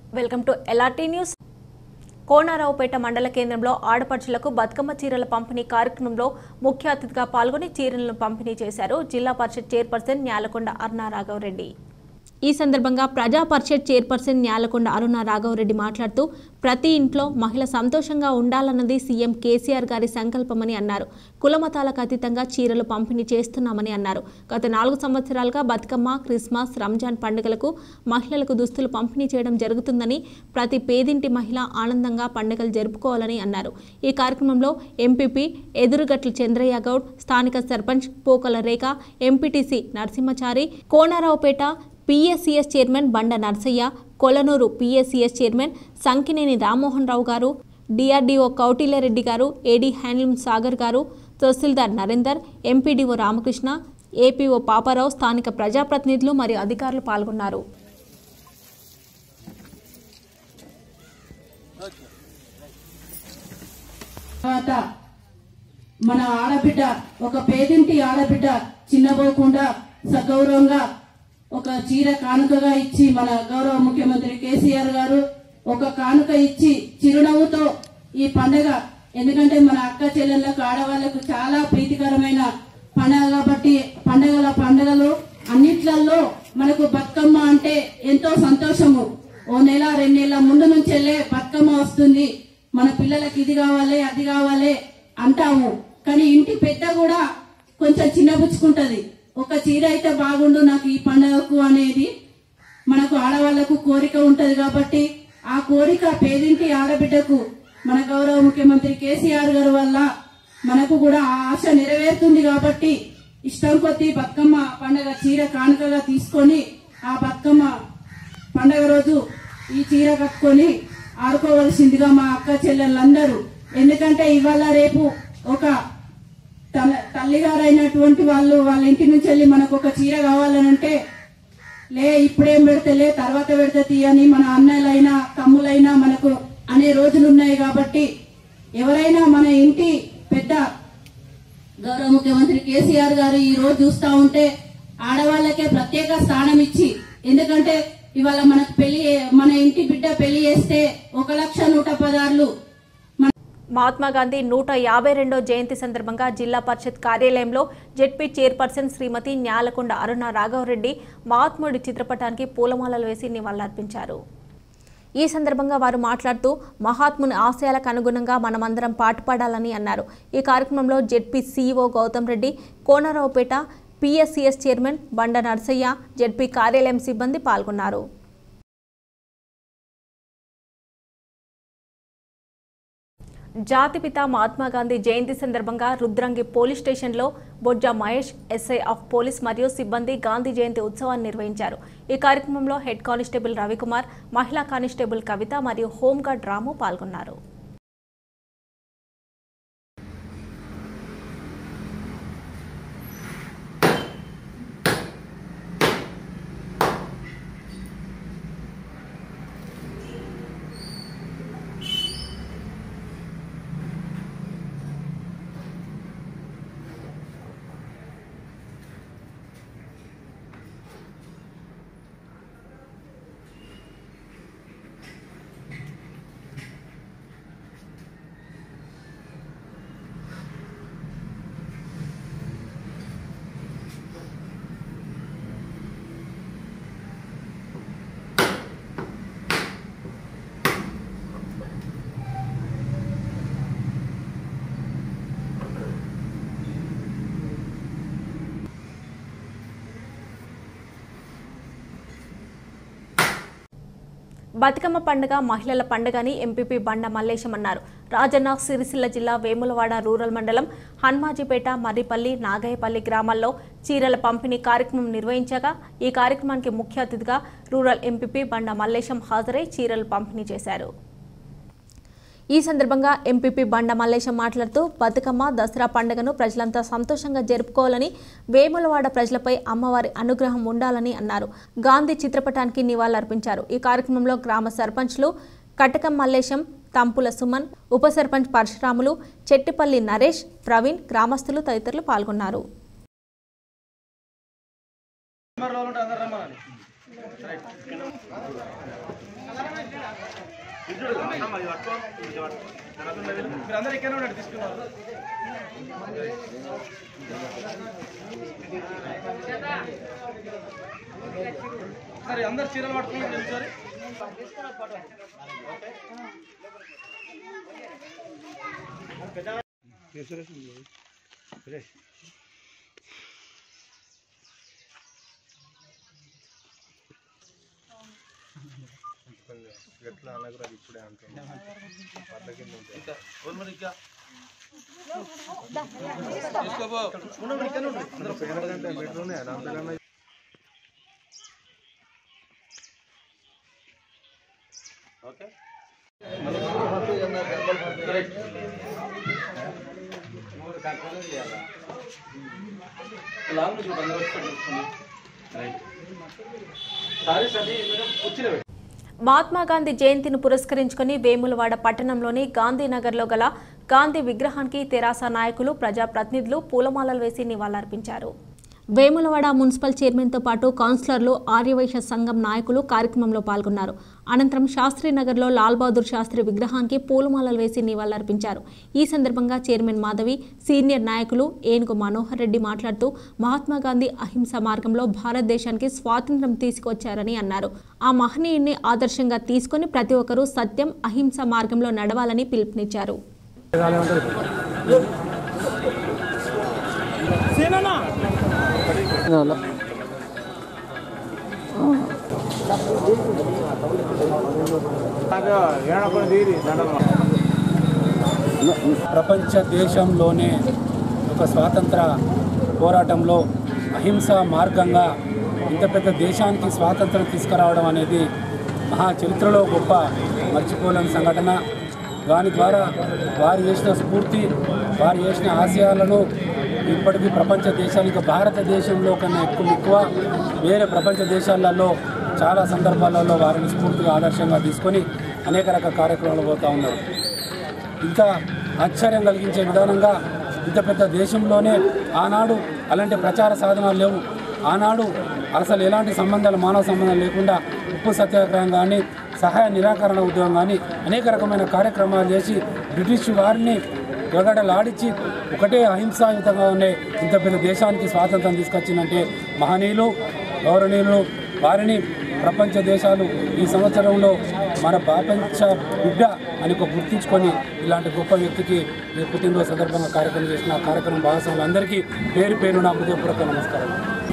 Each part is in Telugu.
Welcome to LRT news Konaraopeta మండల కేంద్రంలో ఆడపడుచులకు బతుకమ్మ చీరల పంపిణీ కార్యక్రమంలో ముఖ్య అతిథిగా పాల్గొని చీరలను పంపిణీ చేశారు జిల్లా పరిషత్ చైర్పర్సన్ న్యాలకొండ అరుణ రాఘవరెడ్డి ఈ సందర్భంగా ప్రజా పరిషత్ చైర్పర్సన్ న్యాలకొండ అరుణ రాఘవరెడ్డి మాట్లాడుతూ ప్రతి ఇంట్లో మహిళ సంతోషంగా ఉండాలన్నది సీఎం కేసీఆర్ గారి సంకల్పమని అన్నారు కులమతాలకు అతీతంగా చీరలు పంపిణీ చేస్తున్నామని అన్నారు గత నాలుగు సంవత్సరాలుగా బతుకమ్మ క్రిస్మస్ రంజాన్ పండుగలకు మహిళలకు దుస్తులు పంపిణీ చేయడం జరుగుతుందని ప్రతి పేదింటి మహిళ ఆనందంగా పండుగలు జరుపుకోవాలని అన్నారు ఈ కార్యక్రమంలో ఎంపీపీ ఎదురుగట్ల చంద్రయ్య గౌడ్ స్థానిక sarpanch Pokala Rekha MPTC Narasimhachari Konaraopeta PSCS chairman Banda Narsaiah Kolanuru PSCS chairman Sankineni Rammohan Rao గారు డిఆర్డీఓ కౌటిల్యారెడ్డి గారు ఏడీ హ్యాండ్లూమ్ సాగర్ గారు తహసీల్దార్ నరేందర్ ఎంపీడీఓ రామకృష్ణ ఏపీఓ పాపారావు స్థానిక ప్రజాప్రతినిధులు మరియు అధికారులు పాల్గొన్నారు తర్వాత మన ఆడబిడ్డ ఒక పేదింటి ఆడబిడ్డ చిన్నపోకుండా సగౌరవంగా ఒక చీర కానుకగా ఇచ్చి మన గౌరవ ముఖ్యమంత్రి కేసీఆర్ గారు ఒక కానుక ఇచ్చి చిరునవ్వుతో ఈ పండగ ఎందుకంటే మన అక్క చెల్లెళ్ళకు ఆడవాళ్లకు చాలా ప్రీతికరమైన పండగ కాబట్టి పండగల పండగలు అన్నిట్లలో మనకు బతుకమ్మ అంటే ఎంతో సంతోషము ఓ నెల రెండు నెలల ముందు నుంచెల్లే బతుకమ్మ వస్తుంది మన పిల్లలకి ఇది కావాలి అది కావాలి అంటాము కానీ ఇంటి పెద్ద కూడా కొంచెం చిన్నపుచ్చుకుంటది ఒక చీర అయితే బాగుండు నాకు ఈ పండగకు అనేది మనకు ఆడవాళ్లకు కోరిక ఉంటది కాబట్టి ఆ కోరిక పేదింటి ఆడబిడ్డకు మన గౌరవ ముఖ్యమంత్రి కేసీఆర్ గారి వల్ల మనకు కూడా ఆ ఆశ నెరవేరుతుంది కాబట్టి ఇష్టం కొద్దీ బతుకమ్మ పండగ చీర కానుకగా తీసుకొని ఆ బతుకమ్మ పండగ రోజు ఈ చీర కట్టుకొని ఆడుకోవలసిందిగా మా అక్క చెల్లెళ్ళందరూ ఎందుకంటే ఇవాళ రేపు ఒక తన తల్లిగారైనటువంటి వాళ్ళు వాళ్ళ ఇంటి నుంచి వెళ్ళి మనకు ఒక చీర కావాలనంటే లే ఇప్పుడేం పెడితే లే తర్వాత పెడితే తీయని మన అన్నలైనా తమ్ములైనా మనకు అనే రోజులు ఉన్నాయి కాబట్టి ఎవరైనా మన ఇంటి పెద్ద గౌరవ ముఖ్యమంత్రి కేసీఆర్ గారు ఈ రోజు చూస్తా ఉంటే ఆడవాళ్ళకే ప్రత్యేక స్థానం ఇచ్చి ఎందుకంటే ఇవాళ మనకు పెళ్లి మన ఇంటి బిడ్డ పెళ్లి చేస్తే ఒక లక్ష నూట పదార్లు మహాత్మా గాంధీ నూట యాభై రెండో జయంతి సందర్భంగా జిల్లా పరిషత్ కార్యాలయంలో జెడ్పీ చైర్పర్సన్ శ్రీమతి న్యాలకొండ అరుణ రాఘవరెడ్డి మహాత్ముడి చిత్రపటానికి పూలమాలలు వేసి నివాళులర్పించారు ఈ సందర్భంగా వారు మాట్లాడుతూ మహాత్ముని ఆశయాలకు అనుగుణంగా మనమందరం పాటుపడాలని అన్నారు ఈ కార్యక్రమంలో ZP CEO Gautam Reddy Konaraopeta PSCS chairman Banda Narsaiah ZP కార్యాలయం సిబ్బంది పాల్గొన్నారు జాతిపిత మహాత్మా గాంధీ జయంతి సందర్భంగా రుద్రంగి పోలీస్ స్టేషన్లో Bojja Mahesh SI of police మరియు సిబ్బంది గాంధీ జయంతి ఉత్సవాన్ని నిర్వహించారు ఈ కార్యక్రమంలో హెడ్ కానిస్టేబుల్ రవికుమార్ మహిళా కానిస్టేబుల్ కవిత మరియు హోంగార్డ్ రాము పాల్గొన్నారు బతుకమ్మ పండుగ మహిళల పండుగ అని ఎంపీపీ బండ మల్లేశం అన్నారు రాజన్న సిరిసిల్ల జిల్లా వేములవాడ రూరల్ మండలం హన్మాజీపేట మర్రిపల్లి నాగయ్యపల్లి గ్రామాల్లో చీరల పంపిణీ కార్యక్రమం నిర్వహించగా ఈ కార్యక్రమానికి ముఖ్య అతిథిగా రూరల్ ఎంపీపీ బండ మల్లేశం హాజరై చీరలు పంపిణీ చేశారు ఈ సందర్భంగా ఎంపీపీ బండ మల్లేశం మాట్లాడుతూ బతుకమ్మ దసరా పండుగను ప్రజలంతా సంతోషంగా జరుపుకోవాలని వేములవాడ ప్రజలపై అమ్మవారి అనుగ్రహం ఉండాలని అన్నారు గాంధీ చిత్రపటానికి నివాళులర్పించారు ఈ కార్యక్రమంలో గ్రామ సర్పంచ్లు కటకం మల్లేశం తంపుల సుమన్ ఉప సర్పంచ్ పరశురాములు చెట్టిపల్లి నరేష్ ప్రవీణ్ గ్రామస్తులు తదితరులు పాల్గొన్నారు మీరందరూ ఇక్కడ ఉండండి తీసుకున్నారు సరే అందరు చీరలు పట్టుకుని నిల్చోరి ఇంకా గవర్నమెంట్ ఇంకా తీసుకోబో ఉండండి, ఇక్కడ ఉండండి. అందరూ ఓకే కరెక్ట్ లాంగ్ నుంచి అందరూ వచ్చి పెట్టేసుకోండి. రైట్ సారీ సార్ మేడం కూర్చుని మహాత్మా గాంధీ జయంతిని పురస్కరించుకుని వేములవాడ పట్టణంలోని గాంధీనగర్లో గల గాంధీ విగ్రహానికి తెరాస నాయకులు ప్రజాప్రతినిధులు పూలమాలలు వేసి నివాళులర్పించారు వేములవాడ మున్సిపల్ చైర్మన్తో పాటు కౌన్సిలర్లు ఆర్యవైశ్య సంఘం నాయకులు కార్యక్రమంలో పాల్గొన్నారు అనంతరం శాస్త్రీనగర్లో లాల్ బహదూర్ శాస్త్రి విగ్రహానికి పూలమాలలు వేసి నివాళులర్పించారు ఈ సందర్భంగా చైర్మన్ మాధవి సీనియర్ నాయకులు ఏనుగు మనోహర్ రెడ్డి మాట్లాడుతూ మహాత్మా గాంధీ అహింస మార్గంలో భారతదేశానికి స్వాతంత్ర్యం తీసుకొచ్చారని అన్నారు ఆ మహనీయుడిని ఆదర్శంగా తీసుకొని ప్రతి ఒక్కరూ సత్యం అహింస మార్గంలో నడవాలని పిలుపునిచ్చారు ప్రపంచ దేశంలోనే ఒక స్వాతంత్ర పోరాటంలో అహింస మార్గంగా ఇంత పెద్ద దేశానికి స్వాతంత్రం తీసుకురావడం అనేది మహా చరిత్రలో గొప్ప మర్చిపోలేని సంఘటన దాని ద్వారా వారు చేసిన స్ఫూర్తి వారు చేసిన ఆశయాలను ఇప్పటికీ ప్రపంచ దేశానికి భారతదేశంలో కన్నా ఎక్కువ ఎక్కువ వేరే ప్రపంచ దేశాలలో చాలా సందర్భాలలో వారిని స్ఫూర్తిగా ఆదర్శంగా తీసుకొని అనేక రకాల కార్యక్రమాలు పోతూ ఉన్నారు ఇంత ఆశ్చర్యం కలిగించే విధానంగా ఇంత పెద్ద దేశంలోనే ఆనాడు అలాంటి ప్రచార సాధనాలు లేవు ఆనాడు అసలు ఎలాంటి సంబంధాలు మానవ సంబంధాలు లేకుండా ఉప్పు సత్యాగ్రహం కానీ సహాయ నిరాకరణ ఉద్యమం కానీ అనేక రకమైన కార్యక్రమాలు చేసి బ్రిటిష్ వారిని గగడలాడించి ఒకటే అహింసాయుతంగా ఉండే ఇంత పెద్ద దేశానికి స్వాతంత్రం తీసుకొచ్చిందంటే మహనీయులు గౌరవనీయులు వారిని ప్రపంచ దేశాలు ఈ సంవత్సరంలో మన ప్రపంచ బిడ్డ అని ఒక గుర్తించుకొని ఇలాంటి గొప్ప వ్యక్తికి ఈ పుట్టినరోజు సందర్భంగా కార్యక్రమం చేసిన ఆ కార్యక్రమం భాగస్వాములందరికీ పేరు పేరు నా హృదయపూర్వక నమస్కారం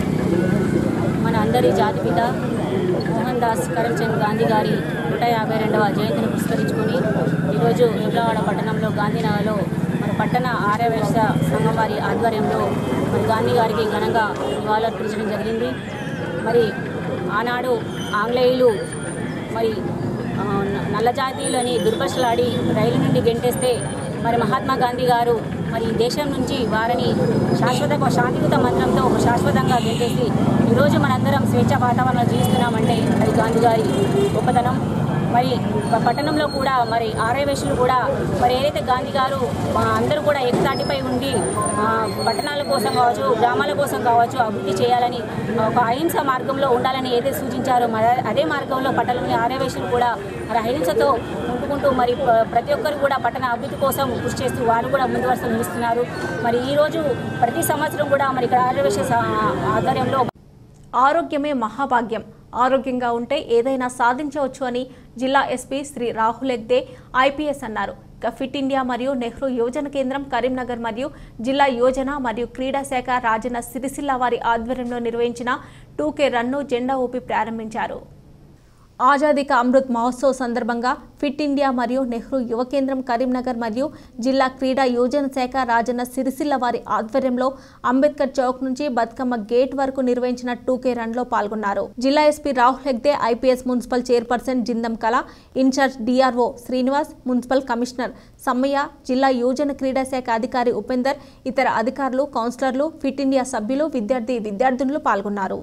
మన అందరి జాతిపిత మోహన్ దాస్ కరమ్చంద్ గాంధీ గారి నూట యాభై రెండవ జయంతిని పురస్కరించుకొని ఈరోజు వేములవాడ పట్టణంలో గాంధీనగర్లో మన పట్టణ ఆర్యవేశ సంఘం వారి ఆధ్వర్యంలో మరి గాంధీ గారికి ఘనంగా నివాళులర్పించడం జరిగింది మరి ఆనాడు ఆంగ్లేయులు మరి ఆ, న- నల్ల జాతీయులని దుర్భషలాడి రైలు నుండి గెంటేస్తే మరి మహాత్మా గాంధీ గారు మరి ఈ దేశం నుంచి వారిని శాశ్వత శాంతియుత మంత్రంతో శాశ్వతంగా గెంటేసి ఈరోజు మనందరం స్వేచ్ఛ వాతావరణంలో జీవిస్తున్నామంటే అది గాంధీ గారి గొప్పతనం మరి ప- పట్టణంలో కూడా మరి ఆర్యవేశులు కూడా మరి ఏదైతే గాంధీ గారు ఆ, అందరూ కూడా ఏకతాటిపై ఉండి ఆ, పట్టణాల కోసం కావచ్చు గ్రామాల కోసం కావచ్చు అభివృద్ధి చేయాలని ఒక అహింస మార్గంలో ఉండాలని ఏదైతే సూచించారో మరి అదే మార్గంలో పట్టణంలోని ఆర్యవేశులు కూడా మరి అహింసతో ఉంటుకుంటూ మరి ప- ప్రతి ఒక్కరు కూడా పట్టణ అభివృద్ధి కోసం కృషి చేస్తూ వారు కూడా ముందు వరుస నిలుస్తున్నారు మరి ఈరోజు ప్రతి సంవత్సరం కూడా మరి ఇక్కడ ఆర్యవేశ స- ఆధ్వర్యంలో ఆరోగ్యమే మహాభాగ్యం ఆరోగ్యంగా ఉంటే ఏదైనా సాధించవచ్చు అని జిల్లా ఎస్పీ శ్రీ రాహుల్ ఎగ్దే ఐపీఎస్ అన్నారు ఇక ఫిట్ ఇండియా మరియు నెహ్రూ యువజన కేంద్రం కరీంనగర్ మరియు జిల్లా యువజన మరియు క్రీడా శాఖ రాజన్న సిరిసిల్ల వారి ఆధ్వర్యంలో నిర్వహించిన టూకే రన్ను జెండా ఊపి ప్రారంభించారు ఆజాదీ కా అమృత్ మహోత్సవ్ సందర్భంగా ఫిట్ ఇండియా మరియు నెహ్రూ యువ కేంద్రం కరీంనగర్ మరియు జిల్లా క్రీడా యోజన శాఖ రాజన్న సిరిసిల్ల వారి ఆధ్వర్యంలో అంబేద్కర్ చౌక్ నుంచి బతుకమ్మ గేట్ వరకు నిర్వహించిన టూకే రన్లో పాల్గొన్నారు జిల్లా SP Rahul Hegde IPS municipal chairperson Jindam Kala in-charge DRO Srinivas municipal commissioner Sammaiah జిల్లా యోజన క్రీడా శాఖ అధికారి ఉపేందర్ ఇతర అధికారులు కౌన్సిలర్లు ఫిట్ ఇండియా సభ్యులు విద్యార్థి విద్యార్థినులు పాల్గొన్నారు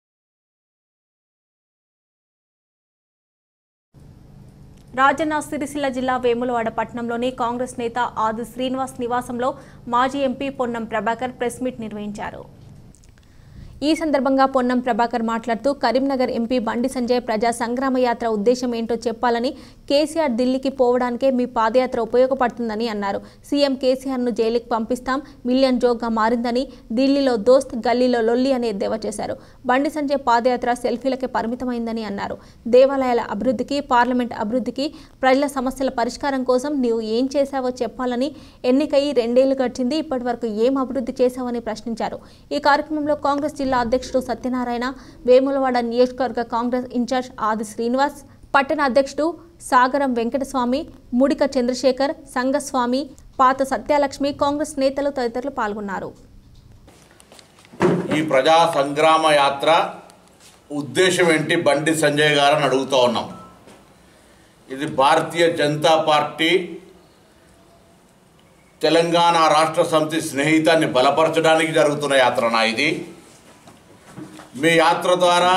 రాజన్న సిరిసిల్ల జిల్లా వేములవాడ పట్టణంలోని కాంగ్రెస్ నేత ఆది శ్రీనివాస్ నివాసంలో మాజీ MP Ponnam Prabhakar press meet నిర్వహించారు ఈ సందర్భంగా పొన్నం ప్రభాకర్ మాట్లాడుతూ కరీంనగర్ ఎంపీ బండి సంజయ్ ప్రజా సంగ్రామ యాత్ర ఉద్దేశం ఏంటో చెప్పాలని కేసీఆర్ ఢిల్లీకి పోవడానికే మీ పాదయాత్ర ఉపయోగపడుతుందని అన్నారు సీఎం కేసీఆర్ను జైలుకి పంపిస్తాం మిలియన్ జోక్గా మారిందని ఢిల్లీలో దోస్త్ గల్లీలో లొల్లి అని ఎద్దేవా చేశారు బండి సంజయ్ పాదయాత్ర సెల్ఫీలకే పరిమితమైందని అన్నారు దేవాలయాల అభివృద్ధికి పార్లమెంట్ అభివృద్ధికి ప్రజల సమస్యల పరిష్కారం కోసం నీవు ఏం చేశావో చెప్పాలని ఎన్నికై రెండేళ్లు గడిచింది ఇప్పటి వరకు ఏం అభివృద్ధి చేశావని ప్రశ్నించారు ఈ కార్యక్రమంలో కాంగ్రెస్ జిల్లా అధ్యక్షుడు సత్యనారాయణ వేములవాడ నియోజకవర్గ కాంగ్రెస్ ఇన్ఛార్జ్ ఆది శ్రీనివాస్ పట్టణ అధ్యక్షుడు సాగరం వెంకటస్వామి ముడిక చంద్రశేఖర్ సంగస్వామి పాత సత్యలక్ష్మి కాంగ్రెస్ నేతలు తదితరులు పాల్గొన్నారు ఈ ప్రజా సంగ్రామ యాత్ర ఉద్దేశం ఏంటి బండి సంజయ్ గారు అని అడుగుతూ ఉన్నాం ఇది భారతీయ జనతా పార్టీ తెలంగాణ రాష్ట్ర సమితి స్నేహితాన్ని బలపరచడానికి జరుగుతున్న యాత్రనా ఇది మీ యాత్ర ద్వారా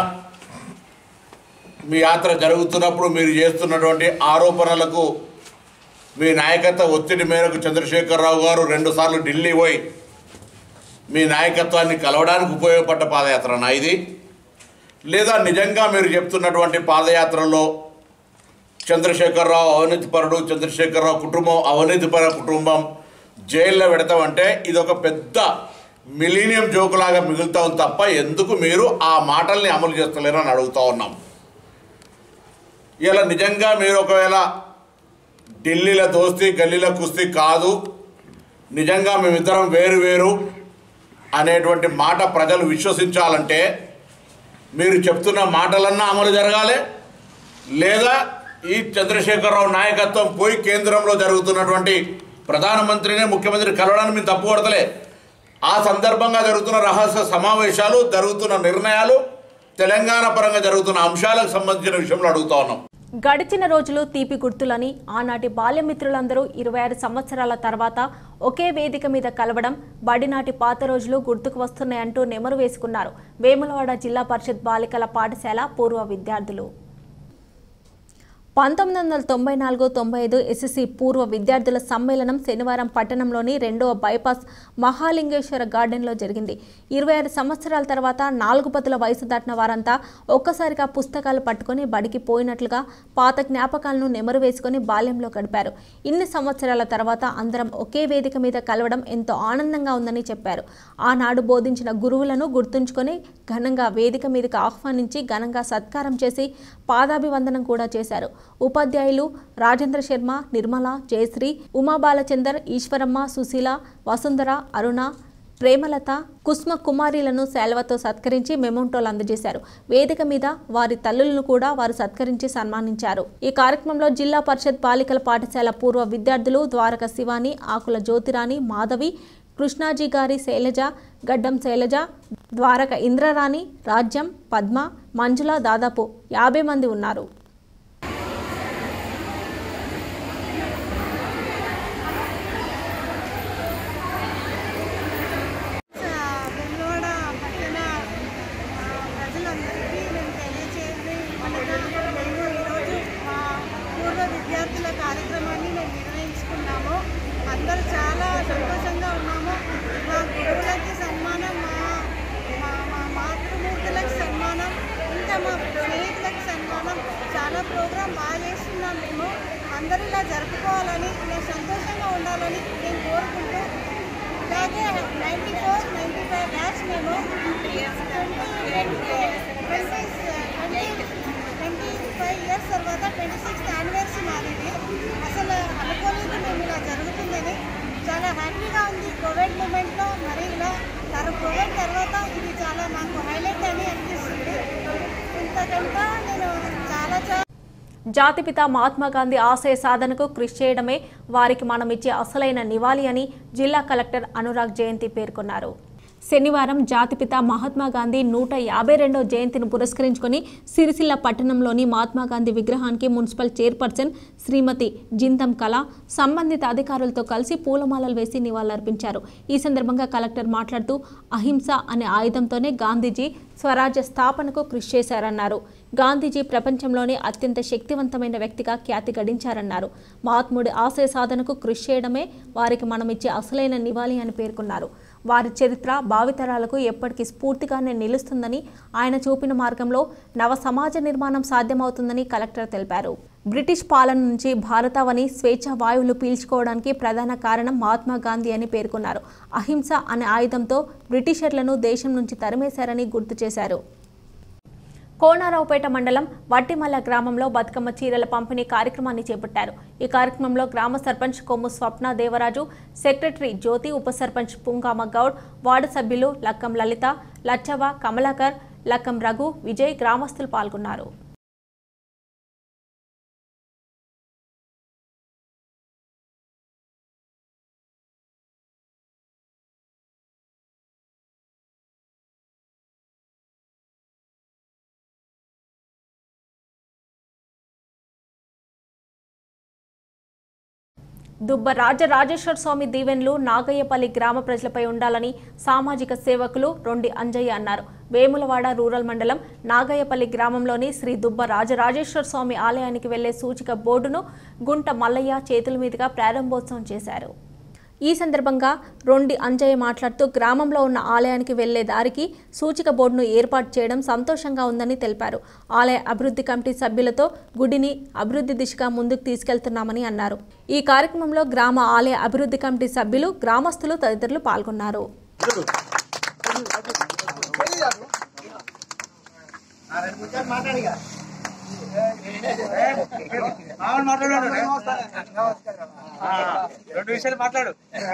మీ యాత్ర జరుగుతున్నప్పుడు మీరు చేస్తున్నటువంటి ఆరోపణలకు మీ నాయకత్వ ఒత్తిడి మేరకు చంద్రశేఖరరావు గారు రెండుసార్లు ఢిల్లీ పోయి మీ నాయకత్వాన్ని కలవడానికి ఉపయోగపడ్డ పాదయాత్రనా ఇది లేదా నిజంగా మీరు చెప్తున్నటువంటి పాదయాత్రలో చంద్రశేఖరరావు అవినీతిపరుడు చంద్రశేఖరరావు కుటుంబం అవినీతిపర కుటుంబం జైల్లో పెడతామంటే ఇది ఒక పెద్ద మిలీనియం జోకులాగా మిగులుతాం తప్ప ఎందుకు మీరు ఆ మాటల్ని అమలు చేస్తలేరు అని అడుగుతా ఉన్నాం ఇలా నిజంగా మీరు ఒకవేళ ఢిల్లీలో దోస్తీ గల్లీలో కుస్తీ కాదు నిజంగా మేమిద్దరం వేరు వేరు అనేటువంటి మాట ప్రజలు విశ్వసించాలంటే మీరు చెప్తున్న మాటలన్నా అమలు జరగాలి లేదా ఈ చంద్రశేఖరరావు నాయకత్వం పోయి కేంద్రంలో జరుగుతున్నటువంటి ప్రధానమంత్రిని ముఖ్యమంత్రి కలవడానికి మేము తప్పు కొడతలే ఆ సందర్భంగా జరుగుతున్న రహస్య సమావేశాలు జరుగుతున్న నిర్ణయాలు తెలంగాణ పరంగా జరుగుతున్న అంశాలకు సంబంధించిన విషయంలో అడుగుతా ఉన్నాం గడిచిన రోజులు తీపి గుర్తులని ఆనాటి బాల్యమిత్రులందరూ ఇరవై ఆరు సంవత్సరాల తర్వాత ఒకే వేదిక మీద కలవడం బడినాటి పాత రోజులు గుర్తుకు వస్తున్నాయంటూ నెమరు వేసుకున్నారు వేములవాడ జిల్లా పరిషత్ బాలికల పాఠశాల పూర్వ విద్యార్థులు పంతొమ్మిది వందల తొంభై నాలుగు తొంభై ఐదు ఎస్ఎస్సి పూర్వ విద్యార్థుల సమ్మేళనం శనివారం పట్టణంలోని రెండవ బైపాస్ మహాలింగేశ్వర గార్డెన్లో జరిగింది ఇరవై ఆరు సంవత్సరాల తర్వాత నాలుగు పదుల వయసు దాటిన వారంతా ఒక్కసారిగా పుస్తకాలు పట్టుకొని బడికి పోయినట్లుగా పాత జ్ఞాపకాలను నెమరు వేసుకొని బాల్యంలో గడిపారు ఇన్ని సంవత్సరాల తర్వాత అందరం ఒకే వేదిక మీద కలవడం ఎంతో ఆనందంగా ఉందని చెప్పారు ఆనాడు బోధించిన గురువులను గుర్తుంచుకొని ఘనంగా వేదిక మీదకి ఆహ్వానించి ఘనంగా సత్కారం చేసి పాదాభివందనం కూడా చేశారు ఉపాధ్యాయులు రాజేంద్ర శర్మ నిర్మల జయశ్రీ ఉమా బాలచందర్ ఈశ్వరమ్మ సుశీల వసుంధర అరుణ ప్రేమలత కుస్మ కుమారీలను సేలవతో సత్కరించి మెమోంటోలు అందజేశారు వేదిక మీద వారి తల్లులను కూడా వారు సత్కరించి సన్మానించారు ఈ కార్యక్రమంలో జిల్లా పరిషత్ బాలికల పాఠశాల పూర్వ విద్యార్థులు ద్వారక శివాని ఆకుల జ్యోతిరాణి మాధవి కృష్ణాజీ గారి శైలజ గడ్డం శైలజ ద్వారక ఇంద్రరాణి రాజ్యం పద్మ మంజుల దాదాపు యాభై మంది ఉన్నారు వెల్లోడ పట్టణ ఆ, ప్రజలందరికీ నేను తెలియచేయండి అనగా మేము ఈరోజు మా పూర్వ విద్యార్థుల కార్యక్రమాన్ని మేము నిర్వహించుకున్నాము అందరూ చాలా సంతోషంగా ఉన్నాము మా గురువులకి సన్మానం మా మా మా మాతృమూర్తులకు సన్మానం ఇంకా మా స్నేహితులకు సన్మానం చాలా ప్రోగ్రాం బాగా చేస్తున్నాం మేము అందరూ ఇలా జరుపుకోవాలని ఇలా సంతోషంగా ఉండాలని నేను కోరుకుంటూ అలాగే ninety four ninety five batch మేము ట్వంటీ ఫైవ్ ఇయర్స్ తర్వాత ట్వంటీ సిక్స్త్ యానివర్సరీ మారింది అసలు అనుకోలేదు మేము ఇలా జరుగుతుందని చాలా హ్యాపీగా ఉంది కోవిడ్ మూమెంట్లో మరి ఇలా తర కోవిడ్ తర్వాత ఇది చాలా మాకు హైలైట్ అని అనిపిస్తుంది ఇంతకంటే నేను చాలా చాలా జాతిపిత మహాత్మా గాంధీ ఆశయ సాధనకు కృషి చేయడమే వారికి మనం ఇచ్చే అసలైన నివాళి అని జిల్లా కలెక్టర్ అనురాగ్ జయంతి పేర్కొన్నారు శనివారం జాతిపిత మహాత్మా గాంధీ నూట యాభై రెండో జయంతిని పురస్కరించుకొని సిరిసిల్ల పట్టణంలోని మహాత్మా గాంధీ విగ్రహానికి మున్సిపల్ చైర్పర్సన్ శ్రీమతి జింతం కళ సంబంధిత అధికారులతో కలిసి పూలమాలలు వేసి నివాళులర్పించారు ఈ సందర్భంగా కలెక్టర్ మాట్లాడుతూ అహింస అనే ఆయుధంతోనే గాంధీజీ స్వరాజ్య స్థాపనకు కృషి చేశారన్నారు గాంధీజీ ప్రపంచంలోనే అత్యంత శక్తివంతమైన వ్యక్తిగా ఖ్యాతి గడించారన్నారు మహాత్ముడి ఆశయ సాధనకు కృషి చేయడమే వారికి మనం ఇచ్చే అసలైన నివాళి అని పేర్కొన్నారు వారి చరిత్ర భావితరాలకు ఎప్పటికీ స్ఫూర్తిగానే నిలుస్తుందని ఆయన చూపిన మార్గంలో నవ సమాజ నిర్మాణం సాధ్యమవుతుందని కలెక్టర్ తెలిపారు బ్రిటిష్ పాలన నుంచి భారతావని స్వేచ్ఛ వాయువులు పీల్చుకోవడానికి ప్రధాన కారణం మహాత్మా గాంధీ అని పేర్కొన్నారు అహింస అనే ఆయుధంతో బ్రిటిషర్లను దేశం నుంచి తరిమేశారని గుర్తు చేశారు కోనారావుపేట మండలం వట్టిమల్ల గ్రామంలో బతుకమ్మ చీరల పంపిణీ కార్యక్రమాన్ని చేపట్టారు ఈ కార్యక్రమంలో గ్రామ సర్పంచ్ కొమ్ము స్వప్న దేవరాజు సెక్రటరీ జ్యోతి ఉప సర్పంచ్ పుంగామ గౌడ్ వార్డు సభ్యులు లక్కం లలిత లచ్చవ కమలాకర్ లక్కం రఘు విజయ్ గ్రామస్తులు పాల్గొన్నారు దుబ్బ రాజరాజేశ్వర స్వామి దీవెన్లు నాగయ్యపల్లి గ్రామ ప్రజలపై ఉండాలని సామాజిక సేవకులు రొండి అంజయ్య అన్నారు వేములవాడ రూరల్ మండలం నాగయ్యపల్లి గ్రామంలోని శ్రీ దుబ్బ రాజరాజేశ్వర స్వామి ఆలయానికి వెళ్లే సూచిక బోర్డును గుంట మల్లయ్య చేతుల మీదుగా ప్రారంభోత్సవం చేశారు ఈ సందర్భంగా రొండి అంజయ్య మాట్లాడుతూ గ్రామంలో ఉన్న ఆలయానికి వెళ్లే దారికి సూచిక బోర్డును ఏర్పాటు చేయడం సంతోషంగా ఉందని తెలిపారు ఆలయ అభివృద్ధి కమిటీ సభ్యులతో గుడిని అభివృద్ధి దిశగా ముందుకు తీసుకెళ్తున్నామని అన్నారు ఈ కార్యక్రమంలో గ్రామ ఆలయ అభివృద్ధి కమిటీ సభ్యులు గ్రామస్తులు తదితరులు పాల్గొన్నారు రెండు విషయాలు మాట్లాడు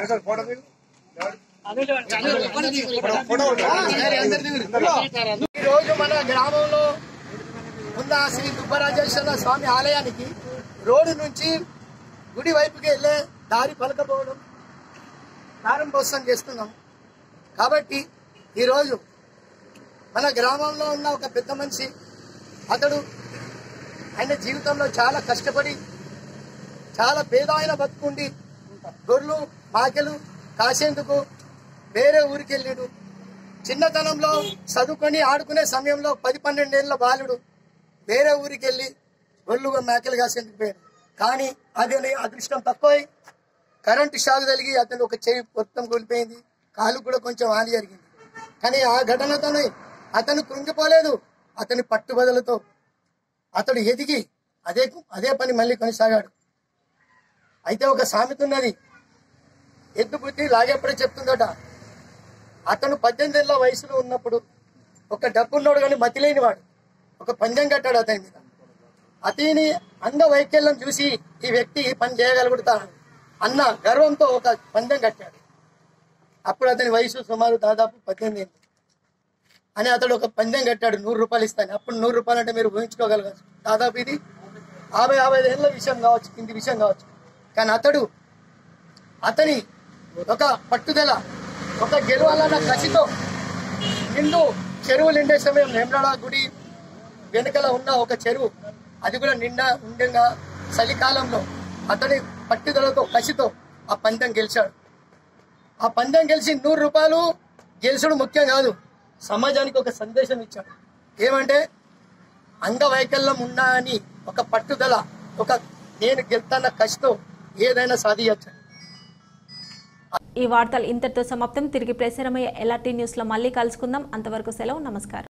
ఈ రోజు మన గ్రామంలో ఉన్న శ్రీ దుబ్బరాజేశ్వర స్వామి ఆలయానికి రోడ్డు నుంచి గుడి వైపుకి వెళ్ళే దారి పలకపోవడం ప్రారంభోత్సవం చేస్తున్నాం కాబట్టి ఈరోజు మన గ్రామంలో ఉన్న ఒక పెద్ద మనిషి అతడు ఆయన జీవితంలో చాలా కష్టపడి చాలా పేదాయన బతుకుండి గొర్రెలు మాకెలు కాసేందుకు వేరే ఊరికి వెళ్ళాడు చిన్నతనంలో చదువుకొని ఆడుకునే సమయంలో పది పన్నెండేళ్ల బాలుడు వేరే ఊరికి వెళ్ళి గొర్రెలు మేకలు కాసేందుకు పోయాడు కానీ అదే అదృష్టం తక్కువ కరెంటు షాక్ తగిలి అతను ఒక చెయ్యి మొత్తం కూలిపోయింది కాలు కూడా కొంచెం హాని జరిగింది కానీ ఆ ఘటనతోనే అతను కృంగిపోలేదు అతని పట్టుబదలతో అతడు ఎదిగి అదే అదే పని మళ్ళీ కొనసాగాడు అయితే ఒక సామెత ఉన్నది ఎద్దు బుద్ధి లాగేప్పుడే చెప్తుందట అతను పద్దెనిమిది ఏళ్ళ వయసులో ఉన్నప్పుడు ఒక డబ్బున్నోడు కానీ మతి లేనివాడు ఒక పందెం కట్టాడు అతని మీద అతని అంగవైకల్యం చూసి ఈ వ్యక్తి ఈ పని చేయగలుగుతాడు అన్న గర్వంతో ఒక పందెం కట్టాడు అప్పుడు అతని వయసు సుమారు దాదాపు పద్దెనిమిది ఏళ్ళు అని అతడు ఒక పందెం కట్టాడు నూరు రూపాయలు ఇస్తాను అప్పుడు నూరు రూపాయలు అంటే మీరు ఊహించుకోగలగచ్చు దాదాపు ఇది యాభై యాభై ఏళ్ళ విషయం కావచ్చు కింది విషయం కావచ్చు కానీ అతడు అతని ఒక పట్టుదల ఒక గెలవాలన్న కసితో నిండు చెరువు నిండే సమయం నేమ్రాడ గుడి వెనుకల ఉన్న ఒక చెరువు అది కూడా నిండా ఉండగా చలికాలంలో అతని పట్టుదలతో కసితో ఆ పందెం గెలిచాడు ఆ పందెం గెలిచి నూరు రూపాయలు గెలిచడం ముఖ్యం కాదు సమాజానికి ఒక సందేశం ఇచ్చాడు ఏమంటే అంగవైకల్యం ఉన్నా అని ఒక పట్టుదల ఒక నేను గెలుతాన్న కసితో ఏదైనా సాధించచ్చు ఈ వార్తలు ఇంతటితో సమాప్తం తిరిగి ప్రసారమయ్యే ఎల్ఆర్టీ న్యూస్లో మళ్ళీ కలుసుకుందాం అంతవరకు సెలవు నమస్కారం